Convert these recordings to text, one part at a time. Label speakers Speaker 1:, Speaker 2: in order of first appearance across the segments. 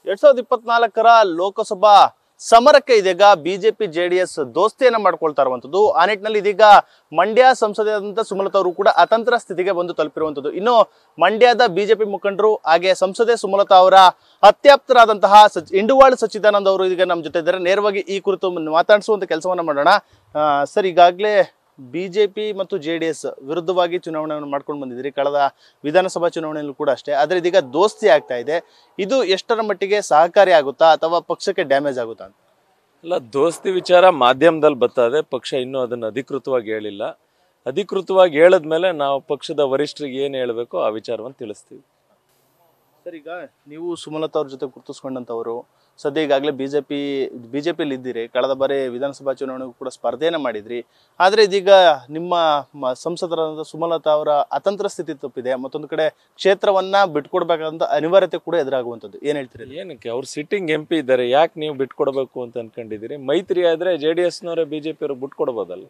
Speaker 1: ಎರಡ್ ಸಾವಿರದ ಇಪ್ಪತ್ನಾಲ್ಕರ ಲೋಕಸಭಾ ಸಮರಕ್ಕೆ ಇದೀಗ ಬಿಜೆಪಿ ಜೆಡಿಎಸ್ ದೋಸ್ತಿಯನ್ನ ಮಾಡ್ಕೊಳ್ತಾ ಇರುವಂತದ್ದು ಆ ನಿಟ್ಟಿನಲ್ಲಿ ಇದೀಗ ಮಂಡ್ಯ ಸಂಸದೆಯಾದಂತಹ ಸುಮಲತಾ ಅವರು ಕೂಡ ಅತಂತ್ರ ಸ್ಥಿತಿಗೆ ಬಂದು ತಲುಪಿರುವಂತದ್ದು ಇನ್ನು ಮಂಡ್ಯದ ಬಿಜೆಪಿ ಮುಖಂಡರು ಹಾಗೆ ಸಂಸದೆ ಸುಮಲತಾ ಅವರ ಅತ್ಯಾಪ್ತರಾದಂತಹ ಸಚ್ ಇಂಡುವಾಳ ಸಚ್ಚಿದಾನಂದ ಅವರು ಇದೀಗ ನಮ್ಮ ಜೊತೆ ಇದ್ದಾರೆ ನೇರವಾಗಿ ಈ ಕುರಿತು ಮಾತಾಡಿಸುವಂತ ಕೆಲಸವನ್ನ ಮಾಡೋಣ ಆ, ಸರ್ ಈಗಾಗಲೇ ಬಿಜೆಪಿ ಮತ್ತು ಜೆ ಡಿ ಎಸ್ ವಿರುದ್ಧವಾಗಿ ಚುನಾವಣೆಯನ್ನು ಮಾಡ್ಕೊಂಡು ಬಂದಿದ್ದೀರಿ ಕಳೆದ ವಿಧಾನಸಭಾ ಚುನಾವಣೆಯಲ್ಲೂ ಕೂಡ ಅಷ್ಟೇ ಆದರೆ ಇದೀಗ ದೋಸ್ತಿ ಆಗ್ತಾ ಇದೆ ಇದು ಎಷ್ಟರ ಮಟ್ಟಿಗೆ ಸಹಕಾರಿ ಆಗುತ್ತಾ ಅಥವಾ ಪಕ್ಷಕ್ಕೆ ಡ್ಯಾಮೇಜ್ ಆಗುತ್ತಾ ಅಂತ
Speaker 2: ಅಲ್ಲ ದೋಸ್ತಿ ವಿಚಾರ ಮಾಧ್ಯಮದಲ್ಲಿ ಬರ್ತದೆ ಪಕ್ಷ ಇನ್ನೂ ಅದನ್ನು ಅಧಿಕೃತವಾಗಿ ಹೇಳಿಲ್ಲ ಅಧಿಕೃತವಾಗಿ ಹೇಳಿದ್ಮೇಲೆ ನಾವು ಪಕ್ಷದ ವರಿಷ್ಠರಿಗೆ ಏನು ಹೇಳಬೇಕು ಆ ವಿಚಾರವನ್ನು ತಿಳಿಸ್ತೀವಿ
Speaker 1: ಸರ್ ಈಗ ನೀವು ಸುಮಲತಾ ಅವ್ರ ಜೊತೆ ಗುರುತಿಸ್ಕೊಂಡಂಥವರು ಸದ್ಯ ಈಗಾಗಲೇ ಬಿಜೆಪಿ ಬಿಜೆಪಿಯಲ್ಲಿ ಇದ್ದೀರಿ ಕಳೆದ ಬಾರಿ ವಿಧಾನಸಭಾ ಚುನಾವಣೆಗೂ ಕೂಡ ಸ್ಪರ್ಧೆಯನ್ನು ಮಾಡಿದ್ರಿ ಆದರೆ ಇದೀಗ ನಿಮ್ಮ ಮ- ಸಂಸದರಾದ ಸುಮಲತಾ ಅವರ ಅತಂತ್ರ ಸ್ಥಿತಿ ತಪ್ಪಿದೆ ಮತ್ತೊಂದು ಕಡೆ ಕ್ಷೇತ್ರವನ್ನ ಬಿಟ್ಕೊಡ್ಬೇಕಾದಂತ ಅನಿವಾರ್ಯತೆ ಕೂಡ ಎದುರಾಗುವಂಥದ್ದು ಏನ್ ಹೇಳ್ತೀರಿ
Speaker 2: ಏನಕ್ಕೆ ಅವ್ರು ಸಿಟ್ಟಿಂಗ್ ಎಂ ಪಿ ಇದ್ದಾರೆ ಯಾಕೆ ನೀವು ಬಿಟ್ಕೊಡ್ಬೇಕು ಅಂತ ಅನ್ಕೊಂಡಿದ್ದೀರಿ ಮೈತ್ರಿ ಆದ್ರೆ ಜೆ ಡಿ ಎಸ್ನವರೇ ಬಿ ಜೆ ಪಿಯವರು ಬಿಟ್ಕೊಡ್ಬೋದಲ್ಲ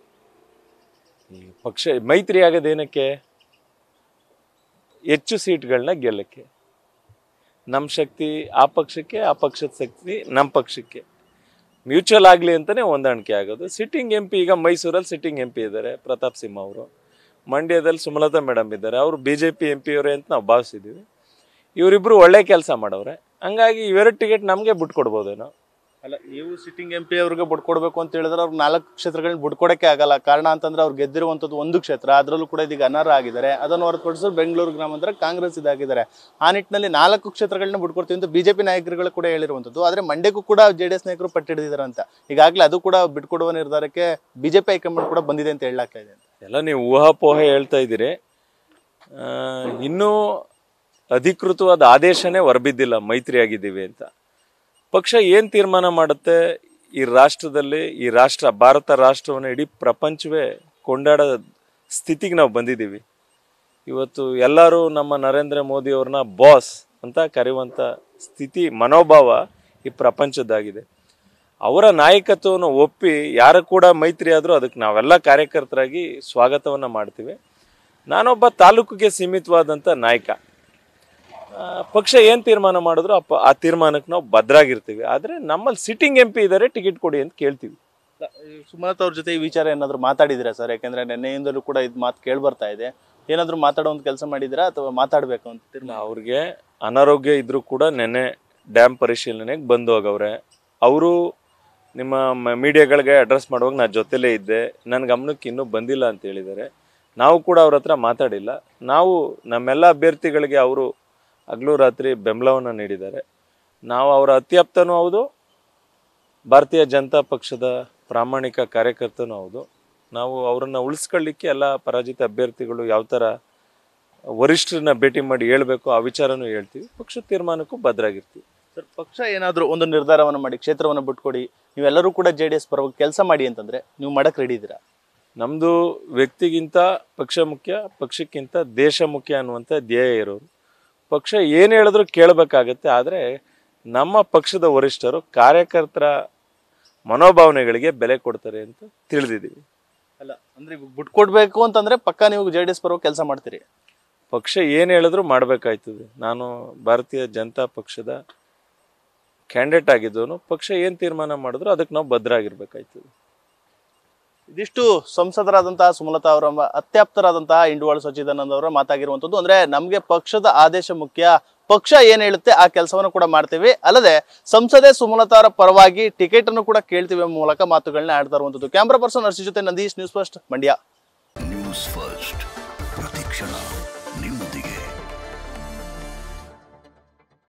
Speaker 2: ಈ ಪಕ್ಷ ಮೈತ್ರಿ ಆಗೋದೇನಕ್ಕೆ ಹೆಚ್ಚು ಸೀಟ್ಗಳನ್ನ ಗೆಲ್ಲಕ್ಕೆ ನಮ್ಮ ಶಕ್ತಿ ಆ ಪಕ್ಷಕ್ಕೆ ಆ ಪಕ್ಷದ ಶಕ್ತಿ ನಮ್ಮ ಪಕ್ಷಕ್ಕೆ ಮ್ಯೂಚುವಲ್ ಆಗಲಿ ಅಂತಲೇ ಹೊಂದಾಣಿಕೆ ಆಗೋದು ಸಿಟ್ಟಿಂಗ್ ಎಂ ಪಿ ಈಗ ಮೈಸೂರಲ್ಲಿ ಸಿಟ್ಟಿಂಗ್ ಎಂ ಪಿ ಇದ್ದಾರೆ ಪ್ರತಾಪ್ ಸಿಂಹ ಅವರು ಮಂಡ್ಯದಲ್ಲಿ ಸುಮಲತಾ ಮೇಡಮ್ ಇದ್ದಾರೆ ಅವರು B J P M P ಅವರೇ ಅಂತ ನಾವು ಭಾವಿಸಿದ್ದೀವಿ ಇವರಿಬ್ರು ಒಳ್ಳೆ ಕೆಲಸ ಮಾಡವ್ರೆ ಹಂಗಾಗಿ ಇವೆರಡು ಟಿಕೆಟ್ ನಮಗೆ ಬಿಟ್ಕೊಡ್ಬೋದೇನೋ
Speaker 1: ಅಲ್ಲ ನೀವು ಸಿಟ್ಟಿಂಗ್ ಎಂ ಪಿ ಅವ್ರಿಗೆ ಬಿಟ್ಕೊಡ್ಬೇಕು ಅಂತ ಹೇಳಿದ್ರೆ ಅವ್ರು ನಾಲ್ಕು ಕ್ಷೇತ್ರಗಳನ್ನ ಬಿಟ್ಕೊಡಕ್ಕೆ ಆಗಲ್ಲ ಕಾರಣ ಅಂತಂದ್ರೆ ಅವ್ರು ಗೆದ್ದಿರುವಂತದ್ದು ಒಂದು ಕ್ಷೇತ್ರ ಅದರಲ್ಲೂ ಕೂಡ ಇದೀಗ ಅನರ್ಹ ಆಗಿದ್ದಾರೆ ಅದನ್ನು ಹೊರತುಪಡಿಸಿದ್ರೆ ಬೆಂಗಳೂರು ಗ್ರಾಮಾಂತರ ಕಾಂಗ್ರೆಸ್ ಇದಾಗಿದ್ದಾರೆ ಆ ನಿಟ್ಟಿನಲ್ಲಿ ನಾಲ್ಕು ಕ್ಷೇತ್ರಗಳನ್ನ ಬಿಟ್ಕೊಡ್ತೀವಿ ಅಂತ ಬಿಜೆಪಿ ನಾಯಕರುಗಳು ಕೂಡ ಹೇಳಿರುವಂತದ್ದು ಆದ್ರೆ ಮಂಡ್ಯಕ್ಕೂ ಕೂಡ ಜೆ ಡಿ ಎಸ್ ನಾಯಕರು ಪಟ್ಟಿಡಿದಾರೆ ಅಂತ ಈಗಾಗಲೇ ಅದು ಕೂಡ ಬಿಟ್ಕೊಡುವ ನಿರ್ಧಾರಕ್ಕೆ ಬಿಜೆಪಿ ಹೈಕಮಾಂಡ್ ಕೂಡ ಬಂದಿದೆ ಅಂತ ಹೇಳಲಾಗ್ತಾ ಇದೆ
Speaker 2: ಎಲ್ಲ ನೀವು ಊಹಾಪೋಹ ಹೇಳ್ತಾ ಇದ್ದೀರಿ ಆ, ಇನ್ನೂ ಅಧಿಕೃತವಾದ ಆದೇಶನೇ ಹೊರಬಿದ್ದಿಲ್ಲ ಮೈತ್ರಿ ಆಗಿದ್ದೀವಿ ಅಂತ ಪಕ್ಷ ಏನು ತೀರ್ಮಾನ ಮಾಡುತ್ತೆ ಈ ರಾಷ್ಟ್ರದಲ್ಲಿ ಈ ರಾಷ್ಟ್ರ ಭಾರತ ರಾಷ್ಟ್ರವನ್ನು ಇಡೀ ಪ್ರಪಂಚವೇ ಕೊಂಡಾಡೋ ಸ್ಥಿತಿಗೆ ನಾವು ಬಂದಿದ್ದೀವಿ ಇವತ್ತು ಎಲ್ಲರೂ ನಮ್ಮ ನರೇಂದ್ರ ಮೋದಿ ಅವ್ರನ್ನ ಬಾಸ್ ಅಂತ ಕರೆಯುವಂಥ ಸ್ಥಿತಿ ಮನೋಭಾವ ಈ ಪ್ರಪಂಚದ್ದಾಗಿದೆ ಅವರ ನಾಯಕತ್ವವನ್ನು ಒಪ್ಪಿ ಯಾರು ಕೂಡ ಮೈತ್ರಿ ಆದರೂ ಅದಕ್ಕೆ ನಾವೆಲ್ಲ ಕಾರ್ಯಕರ್ತರಾಗಿ ಸ್ವಾಗತವನ್ನು ಮಾಡ್ತೀವಿ ನಾನೊಬ್ಬ ತಾಲೂಕಿಗೆ ಸೀಮಿತವಾದಂಥ ನಾಯಕ ಆ, ಪಕ್ಷ ಏನು ತೀರ್ಮಾನ ಮಾಡಿದ್ರು ಆ ಪ- ಆ ತೀರ್ಮಾನಕ್ಕೆ ನಾವು ಭದ್ರಾಗಿರ್ತೀವಿ ಆದರೆ ನಮ್ಮಲ್ಲಿ ಸಿಟ್ಟಿಂಗ್ ಎಂ ಪಿ ಇದ್ದಾರೆ ಟಿಕೆಟ್ ಕೊಡಿ ಅಂತ ಕೇಳ್ತೀವಿ
Speaker 1: ಸುಮಲತಾ ಅವ್ರ ಜೊತೆ ಈ ವಿಚಾರ ಏನಾದ್ರು ಮಾತಾಡಿದಿರಾ ಸರ್ ಯಾಕಂದ್ರೆ ನೆನ್ನೆಯಿಂದಲೂ ಕೂಡ ಇದು ಮಾತು ಕೇಳಿ ಬರ್ತಾ ಇದೆ ಏನಾದ್ರು ಮಾತಾಡೋ ಒಂದು ಕೆಲಸ ಮಾಡಿದಿರಾ ಅಥವಾ ಮಾತಾಡ್ಬೇಕು ಅಂತ
Speaker 2: ಇಲ್ಲ ಅವ್ರಿಗೆ ಅನಾರೋಗ್ಯ ಇದ್ರೂ ಕೂಡ ನೆನ್ನೆ ಡ್ಯಾಮ್ ಪರಿಶೀಲನೆಗೆ ಬಂದು ಹೋಗವ್ರೆ ಅವರು ನಿಮ್ಮ ಮೀಡಿಯಾಗಳಿಗೆ ಅಡ್ರೆಸ್ ಮಾಡುವಾಗ ನಾನು ಜೊತೆಲೇ ಇದ್ದೆ ನನ್ನ ಗಮನಕ್ಕೆ ಇನ್ನೂ ಬಂದಿಲ್ಲ ಅಂತ ಹೇಳಿದ್ದಾರೆ ನಾವು ಕೂಡ ಅವ್ರ ಹತ್ರ ಮಾತಾಡಿಲ್ಲ ನಾವು ನಮ್ಮೆಲ್ಲ ಅಭ್ಯರ್ಥಿಗಳಿಗೆ ಅವರು ಹಗಲು ರಾತ್ರಿ ಬೆಂಬಲವನ್ನು ನೀಡಿದ್ದಾರೆ ನಾವು ಅವರ ಅತ್ಯಾಪ್ತನೂ ಹೌದು ಭಾರತೀಯ ಜನತಾ ಪಕ್ಷದ ಪ್ರಾಮಾಣಿಕ ಕಾರ್ಯಕರ್ತನೂ ಹೌದು ನಾವು ಅವರನ್ನು ಉಳಿಸ್ಕೊಳ್ಳಿಕ್ಕೆ ಎಲ್ಲ ಪರಾಜಿತ ಅಭ್ಯರ್ಥಿಗಳು ಯಾವ ಥರ ವರಿಷ್ಠರನ್ನ ಭೇಟಿ ಮಾಡಿ ಹೇಳ್ಬೇಕು ಆ ವಿಚಾರನೂ ಹೇಳ್ತೀವಿ ಪಕ್ಷದ ತೀರ್ಮಾನಕ್ಕೂ ಭದ್ರಾಗಿರ್ತೀವಿ
Speaker 1: ಸರ್ ಪಕ್ಷ ಏನಾದರೂ ಒಂದು ನಿರ್ಧಾರವನ್ನು ಮಾಡಿ ಕ್ಷೇತ್ರವನ್ನು ಬಿಟ್ಕೊಡಿ ನೀವೆಲ್ಲರೂ ಕೂಡ ಜೆ ಡಿ ಎಸ್ ಪರವಾಗಿ ಕೆಲಸ ಮಾಡಿ ಅಂತಂದ್ರೆ ನೀವು ಮಾಡಕ್ ರೆಡಿ ಇದ್ದೀರಾ
Speaker 2: ನಮ್ಮದು ವ್ಯಕ್ತಿಗಿಂತ ಪಕ್ಷ ಮುಖ್ಯ ಪಕ್ಷಕ್ಕಿಂತ ದೇಶ ಮುಖ್ಯ ಅನ್ನುವಂಥ ಧ್ಯೇಯ ಇರೋರು ಪಕ್ಷ ಏನು ಹೇಳಿದ್ರು ಕೇಳಬೇಕಾಗತ್ತೆ ಆದರೆ ನಮ್ಮ ಪಕ್ಷದ ವರಿಷ್ಠರು ಕಾರ್ಯಕರ್ತರ ಮನೋಭಾವನೆಗಳಿಗೆ ಬೆಲೆ ಕೊಡ್ತಾರೆ ಅಂತ ತಿಳಿದಿದ್ದೀವಿ
Speaker 1: ಅಲ್ಲ ಅಂದ್ರೆ ಇವಾಗ ಬಿಟ್ಕೊಡ್ಬೇಕು ಅಂತಂದ್ರೆ ಪಕ್ಕ ನೀವು ಜೆ ಡಿ ಎಸ್ ಪರವಾಗಿ ಕೆಲಸ ಮಾಡ್ತೀರಿ
Speaker 2: ಪಕ್ಷ ಏನು ಹೇಳಿದ್ರು ಮಾಡಬೇಕಾಯ್ತದೆ ನಾನು ಭಾರತೀಯ ಜನತಾ ಪಕ್ಷದ ಕ್ಯಾಂಡಿಡೇಟ್ ಆಗಿದ್ದವನು ಪಕ್ಷ ಏನು ತೀರ್ಮಾನ ಮಾಡಿದ್ರು ಅದಕ್ಕೆ ನಾವು ಭದ್ರಾಗಿರ್ಬೇಕಾಯ್ತದೆ
Speaker 1: ಇದಿಷ್ಟು ಸಂಸದರಾದಂತಹ ಸುಮಲತಾ ಅವರ ಮ- ಅತ್ಯಾಪ್ತರಾದಂತಹ ಇಂಡುವಾಳ ಸಚ್ಚಿದಾನಂದ ಅವರ ಮಾತಾಗಿರುವಂತದ್ದು ಅಂದ್ರೆ ನಮ್ಗೆ ಪಕ್ಷದ ಆದೇಶ ಮುಖ್ಯ ಪಕ್ಷ ಏನ್ ಹೇಳುತ್ತೆ ಆ ಕೆಲಸವನ್ನು ಕೂಡ ಮಾಡ್ತೀವಿ ಅಲ್ಲದೆ ಸಂಸದೆ ಸುಮಲತಾ ಅವರ ಪರವಾಗಿ ಟಿಕೆಟ್ ಅನ್ನು ಕೂಡ ಕೇಳ್ತೀವಿ ಎಂಬ ಮೂಲಕ ಮಾತುಗಳನ್ನ ಆಡ್ತಾ ಇರುವಂತದ್ದು ಕ್ಯಾಮ್ರಾ ಪರ್ಸನ್ ಹರ್ಷಿ ಜೊತೆ Nandeesh news first Mandya
Speaker 3: news first ಪ್ರತಿಕ್ಷಣ ನಿಮ್ಮ